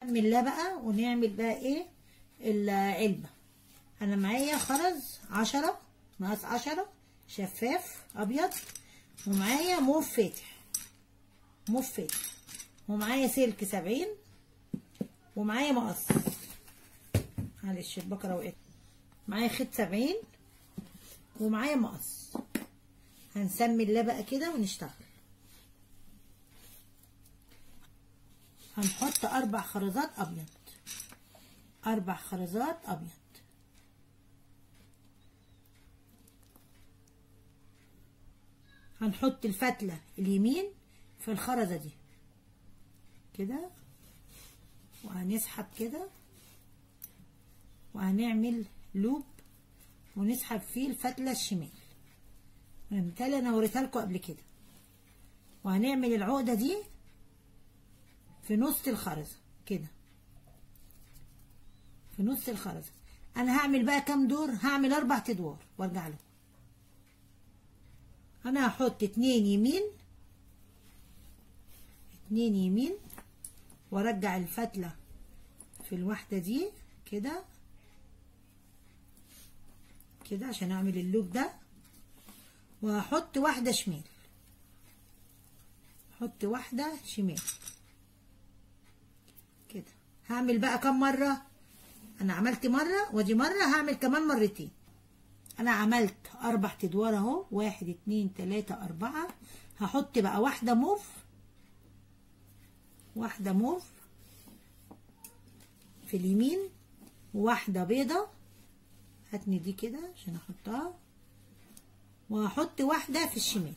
نكمل ده بقى ونعمل بقى ايه العلبة انا معايا خرز عشرة مقاس عشرة شفاف ابيض ومعايا موف فاتح موف فاتح ومعايا سلك سبعين ومعايا مقص معلش البكرة وقعت معايا خيط سبعين ومعايا مقص هنسمي الله بقى كده ونشتغل هنحط اربع خرزات ابيض اربع خرزات ابيض هنحط الفتلة اليمين في الخرزة دي كده وهنسحب كده وهنعمل لوب ونسحب فيه الفتلة الشمال بالتالي انا وريتها لكم قبل كده وهنعمل العقدة دي في نص الخرزة كده في نص الخرزة انا هعمل بقى كام دور هعمل اربع ادوار وارجع لكم انا هحط اتنين يمين اتنين يمين وارجع الفتلة في الواحدة دي كده كده عشان اعمل اللوب ده وهحط واحدة شمال احط واحدة شمال كده هعمل بقى كم مرة انا عملت مرة ودي مرة هعمل كمان مرتين انا عملت اربع ادوار اهو واحد اتنين تلاتة اربعة هحط بقى واحدة موف واحدة موف في اليمين وواحدة بيضة هاتني دي كده عشان احطها وهحط واحدة في الشمال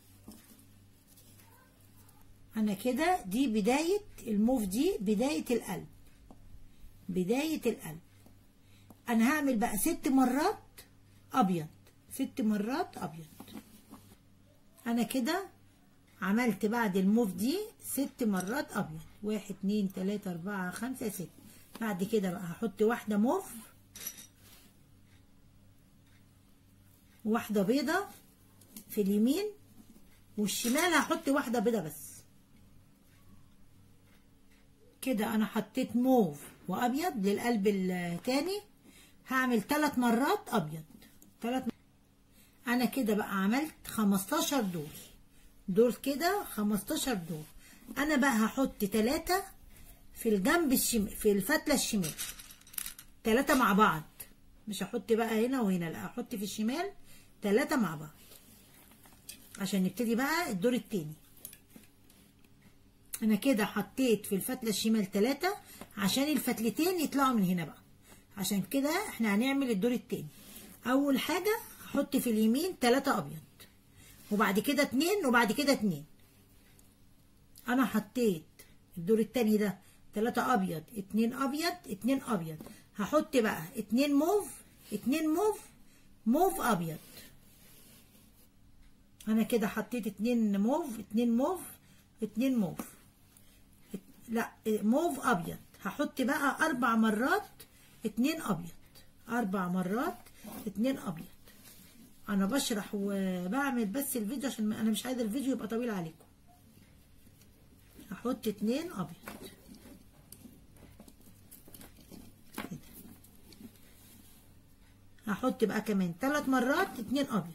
انا كده دي بداية الموف دي بداية القلب بداية القلب انا هعمل بقى ست مرات ابيض ست مرات ابيض انا كده عملت بعد الموف دي ست مرات ابيض واحد اتنين تلاتة اربعة خمسة ست بعد كده بقى هحط واحدة موف واحدة بيضة في اليمين والشمال هحط واحدة بيضة بس كده انا حطيت موف وابيض للقلب التاني هعمل ثلاث مرات ابيض ثلاث انا كده بقى عملت 15 دور دول كده 15 دور انا بقى هحط ثلاثة في الجنب الشمال في الفتلة الشمال ثلاثة مع بعض مش هحط بقى هنا وهنا لا هحط في الشمال ثلاثة مع بعض عشان نبتدي بقى الدور التاني انا كده حطيت في الفتلة الشمال ثلاثة عشان الفتلتين يطلعوا من هنا بقى عشان كده احنا هنعمل الدور التاني اول حاجة هحط في اليمين ثلاثة ابيض وبعد كده اتنين وبعد كده اتنين انا حطيت الدور التاني ده ثلاثة ابيض اتنين ابيض اتنين ابيض هحط بقى اتنين موف اتنين موف موف ابيض انا كده حطيت اتنين موف اتنين موف اتنين موف لا موف ابيض هحط بقى اربع مرات اتنين ابيض اربع مرات اتنين ابيض انا بشرح وبعمل بس الفيديو عشان انا مش عايزه الفيديو يبقى طويل عليكم هحط اتنين ابيض كده هحط بقى كمان ثلاث مرات اتنين ابيض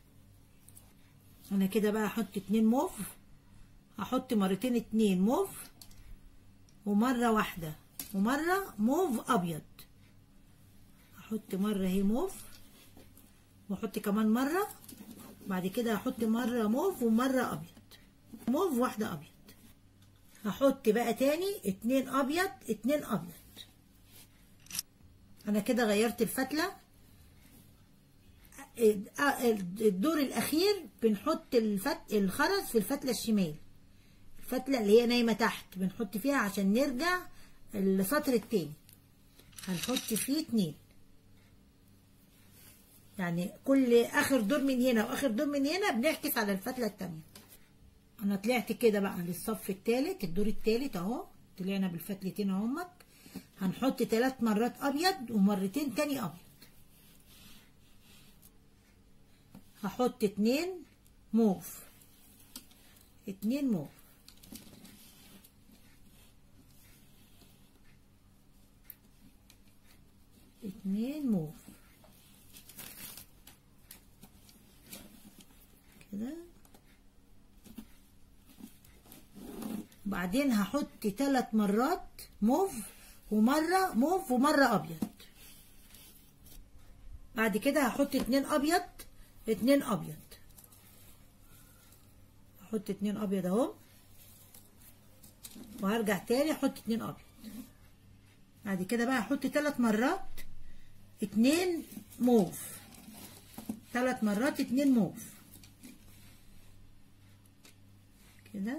انا كده بقى هحط اتنين موف هحط مرتين اتنين موف ومرة واحدة ومرة موف ابيض هحط مرة اهي موف واحط كمان مرة بعد كده هحط مرة موف ومرة ابيض موف واحدة ابيض هحط بقى تاني اتنين ابيض اتنين ابيض انا كده غيرت الفتلة الدور الاخير بنحط الفت... الخرز في الفتلة الشمال الفتلة اللي هي نايمة تحت بنحط فيها عشان نرجع السطر التاني هنحط فيه اتنين يعني كل اخر دور من هنا واخر دور من هنا بنعكس على الفتلة التانية انا طلعت كده بقى للصف التالت الدور التالت اهو طلعنا بالفتلتين اهمت هنحط ثلاث مرات ابيض ومرتين تاني ابيض هحط اتنين موف اتنين موف اتنين موف كده بعدين هحط تلات مرات موف ومرة موف ومرة أبيض بعد كده هحط اتنين أبيض اتنين أبيض هحط اتنين أبيض أهو وهرجع تاني احط اتنين ابيض بعد كده بقى احط تلات مرات اتنين موف تلات مرات اتنين موف كده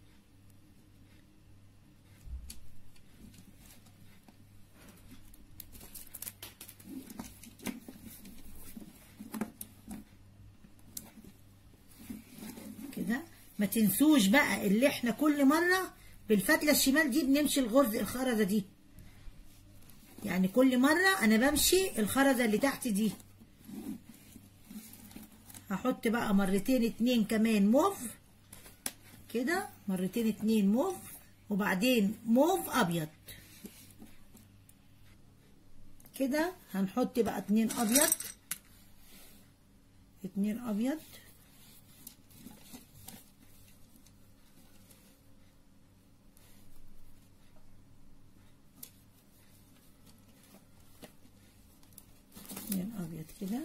كده ما تنسوش بقى اللي احنا كل مرة بالفتلة الشمال دي بنمشي الغرز الخرزة دي يعني كل مرة انا بمشي الخرزة اللي تحت دي هحط بقى مرتين اتنين كمان موف كده مرتين اتنين موف وبعدين موف ابيض كده هنحط بقى اتنين ابيض اتنين ابيض اتنين ابيض كده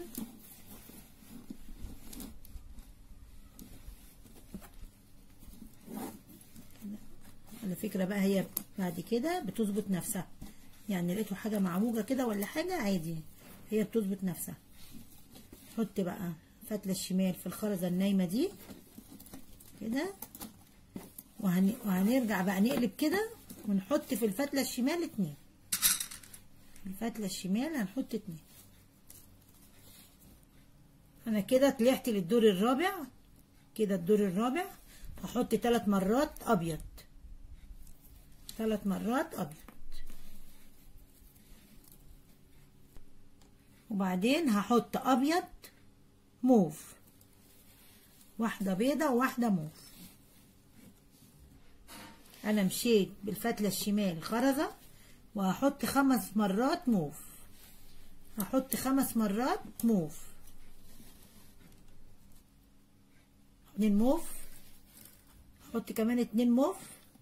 على فكرة بقى هي بعد كده بتظبط نفسها يعني لقيتوا حاجة معوجة كده ولا حاجة عادي هي بتظبط نفسها حط بقى فتلة الشمال في الخرزة النايمة دي كده وهن... وهنرجع بقى نقلب كده ونحط في الفتلة الشمال اتنين في الفتلة الشمال هنحط اتنين انا كده طلعت للدور الرابع كده الدور الرابع هحط ثلاث مرات ابيض ثلاث مرات ابيض وبعدين هحط ابيض موف واحدة بيضة وواحدة موف انا مشيت بالفتلة الشمال خرزة وهحط خمس مرات موف هحط خمس مرات موف اتنين موف احط كمان اتنين موف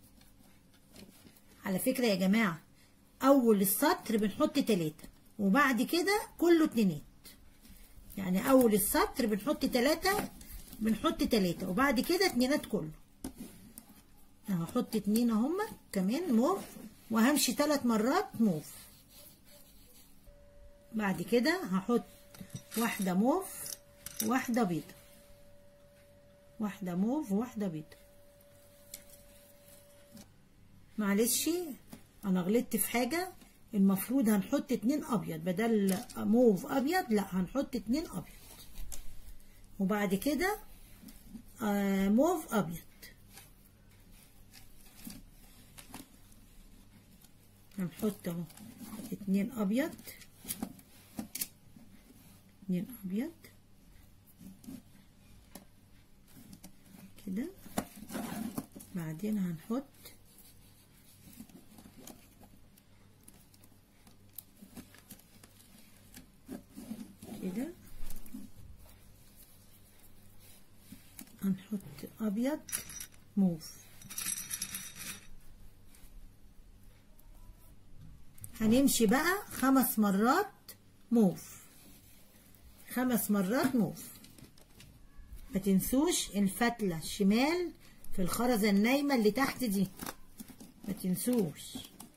على فكرة يا جماعة اول السطر بنحط تلاتة وبعد كده كله اتنينات يعني اول السطر بنحط تلاتة بنحط تلاتة وبعد كده اتنينات كله هحط اتنين اهما كمان موف وهمشي تلات مرات موف بعد كده هحط واحدة موف واحدة بيضة واحدة موف وواحدة بيضة معلش انا غلطت في حاجة المفروض هنحط اتنين ابيض بدل موف ابيض لا هنحط اتنين ابيض وبعد كده آه موف ابيض هنحط اهو اتنين ابيض اتنين ابيض كده بعدين هنحط كده هنحط ابيض موف هنمشي بقى خمس مرات موف خمس مرات موف ما تنسوش الفتلة الشمال في الخرزة النايمة اللي تحت دي ما تنسوش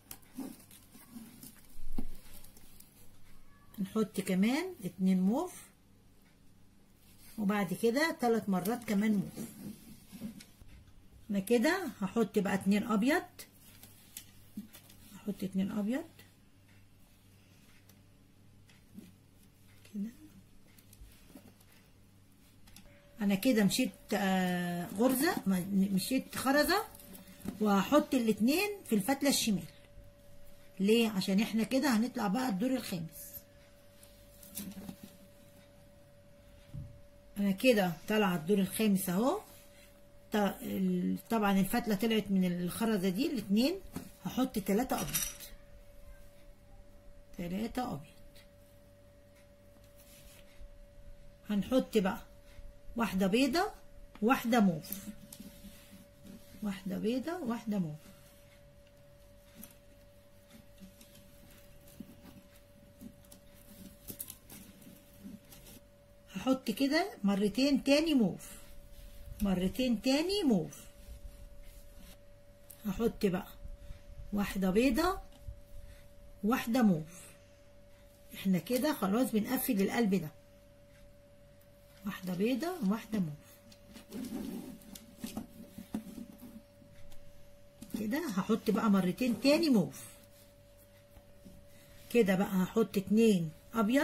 نحط كمان اتنين موف وبعد كده ثلاث مرات كمان موف انا كده هحط بقى اتنين ابيض هحط اتنين ابيض كده انا كده مشيت آه غرزة مشيت خرزة وهحط الاتنين في الفتلة الشمال ليه عشان احنا كده هنطلع بقى الدور الخامس انا كده طالعه الدور الخامس اهو طبعا الفتله طلعت من الخرزه دي الاتنين هحط تلاتة ابيض تلاتة ابيض هنحط بقى واحدة بيضة واحدة موف واحدة بيضة واحدة موف هحط كده مرتين تاني موف مرتين تاني موف هحط بقى واحدة بيضة واحدة موف احنا كده خلاص بنقفل القلب ده واحدة بيضة وواحدة موف كده هحط بقى مرتين تاني موف كده بقى هحط اتنين ابيض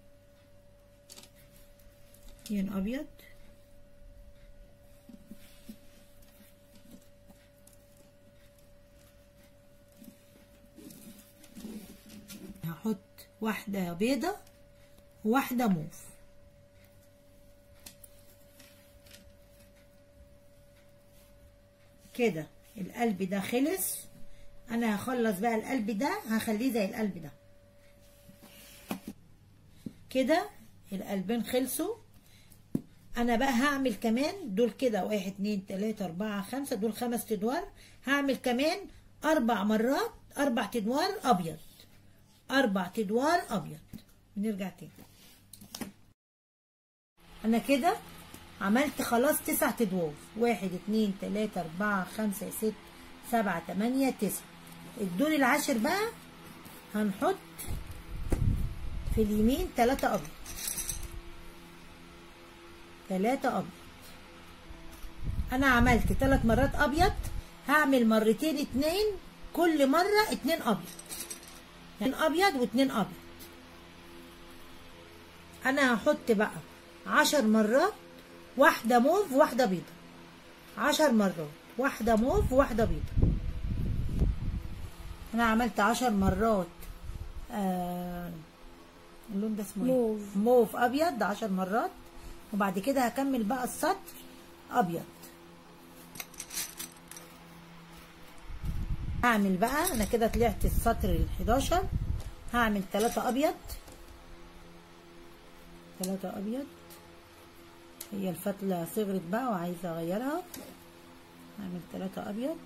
اتنين ابيض هحط واحدة بيضة وواحدة موف كده القلب ده خلص انا هخلص بقى القلب ده هخليه زي القلب ده كده القلبين خلصوا انا بقى هعمل كمان دول كده واحد اتنين تلاتة اربعة خمسة دول خمس تدوار هعمل كمان اربع مرات اربع تدوار ابيض اربع تدوار ابيض نرجع تاني انا كده عملت خلاص تسع تدوار واحد اتنين تلاتة اربعة خمسة ست سبعة تمانية تسعة الدور العاشر بقى هنحط في اليمين تلاتة ابيض تلاتة ابيض انا عملت تلات مرات ابيض هعمل مرتين اتنين كل مرة اتنين ابيض اتنين ابيض واتنين ابيض انا هحط بقى عشر مرات واحدة موف وواحدة بيضة عشر مرات واحدة موف وواحدة بيضة أنا عملت عشر مرات آه اللون ده اسمه موف. ايه؟ موف أبيض عشر مرات وبعد كده هكمل بقى السطر أبيض هعمل بقى أنا كده طلعت السطر الحداشر هعمل تلاتة أبيض تلاتة أبيض هي الفتلة صغرت بقى وعايزة اغيرها اعمل تلاتة ابيض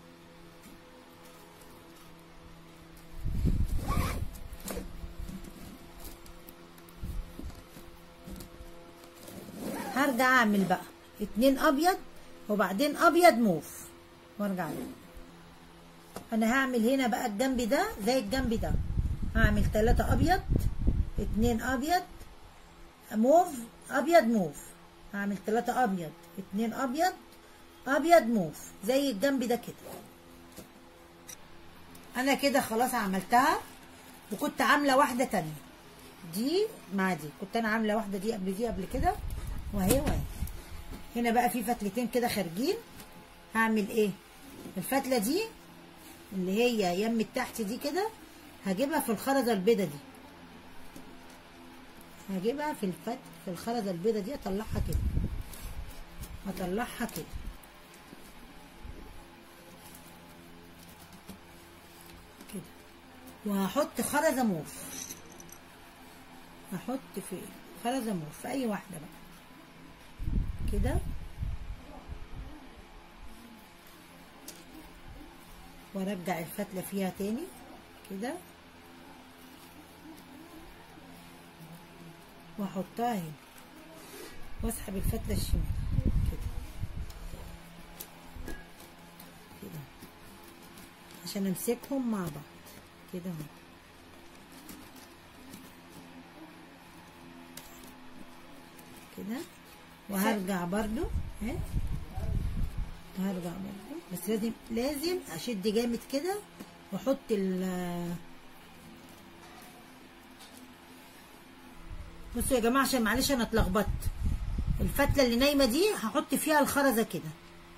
هرجع اعمل بقى اتنين ابيض وبعدين ابيض موف وارجع له انا هعمل هنا بقى الجنب ده زي الجنب ده هعمل تلاتة ابيض اتنين ابيض موف ابيض موف هعمل تلاتة ابيض اتنين ابيض ابيض موف زي الجنب ده كده انا كده خلاص عملتها وكنت عامله واحده تانية دي مع دي كنت انا عامله واحده دي قبل دي قبل كده وهي وهي هنا بقى في فتلتين كده خارجين هعمل ايه الفتله دي اللي هي يم التحت دي كده هجيبها في الخرزه البيضه دي هجيبها في الفت في الخرزه البيضه دي اطلعها كده اطلعها كده كده وهحط خرزه موف هحط في خرزه موف في اي واحده بقى كده وارجع الفتله فيها تاني كده واحطها هنا واسحب الفتله الشمال كده كده عشان امسكهم مع بعض كده اهو كده وهرجع برضو اهي وهرجع برضو بس لازم لازم اشد جامد كده واحط ال بصوا يا جماعه عشان معلش انا اتلخبطت الفتله اللي نايمه دي هحط فيها الخرزه كده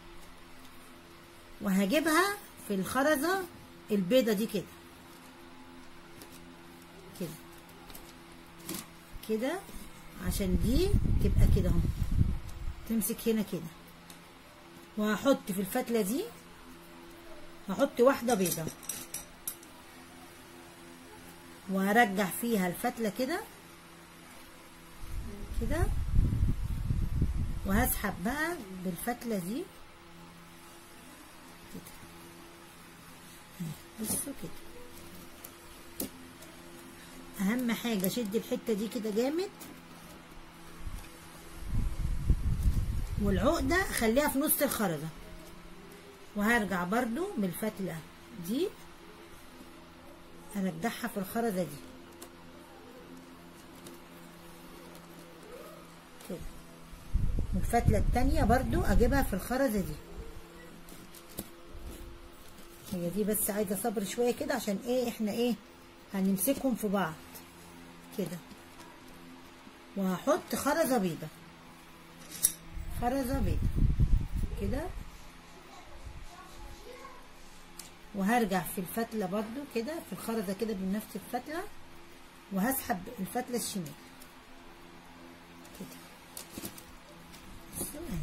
وهجيبها في الخرزه البيضه دي كده كده كده عشان دي تبقى كده اهو تمسك هنا كده وهحط في الفتله دي هحط واحده بيضه وهرجع فيها الفتله كده كده وهسحب بقى بالفتلة دي كده بصوا كده اهم حاجة شد الحتة دي كده جامد والعقدة خليها في نص الخرزة وهرجع برضو بالفتلة دي ارجعها في الخرزة دي كده والفتلة التانية برضو اجيبها في الخرزة دي هي دي بس عايزة صبر شوية كده عشان ايه احنا ايه هنمسكهم في بعض كده وهحط خرزة بيضة خرزة بيضة كده وهرجع في الفتلة برضو كده في الخرزة كده بنفس الفتلة وهسحب الفتلة الشمال كده بصوا اهي.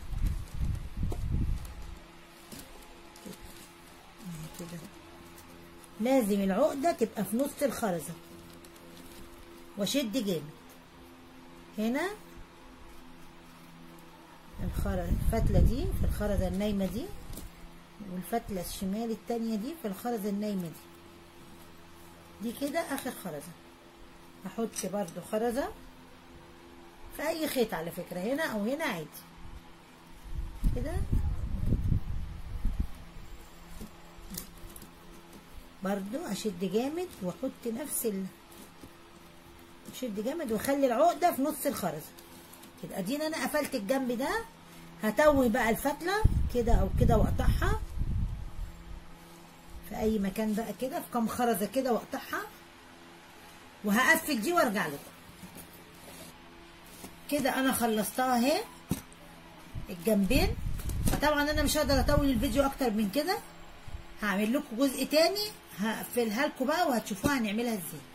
كده. اهي كده لازم العقدة تبقى في نص الخرزة واشد جامد هنا الخرزة الفتلة دي في الخرزة النايمة دي والفتلة الشمال التانية دي في الخرزة النايمة دي دي كده آخر خرزة هحط برضو خرزة في أي خيط على فكرة هنا أو هنا عادي كده برضو أشد جامد وأحط نفس ال أشد جامد وأخلي العقدة في نص الخرزة كده أدينا أنا قفلت الجنب ده هتوي بقى الفتلة كده أو كده وأقطعها في اي مكان بقى كده في كام خرزه كده واقطعها وهقفل دي وارجع لكم كده انا خلصتها اهي الجنبين فطبعا انا مش هقدر اطول الفيديو اكتر من كده هعمل لكم جزء تاني هقفلها لكم بقى وهتشوفوها هنعملها ازاي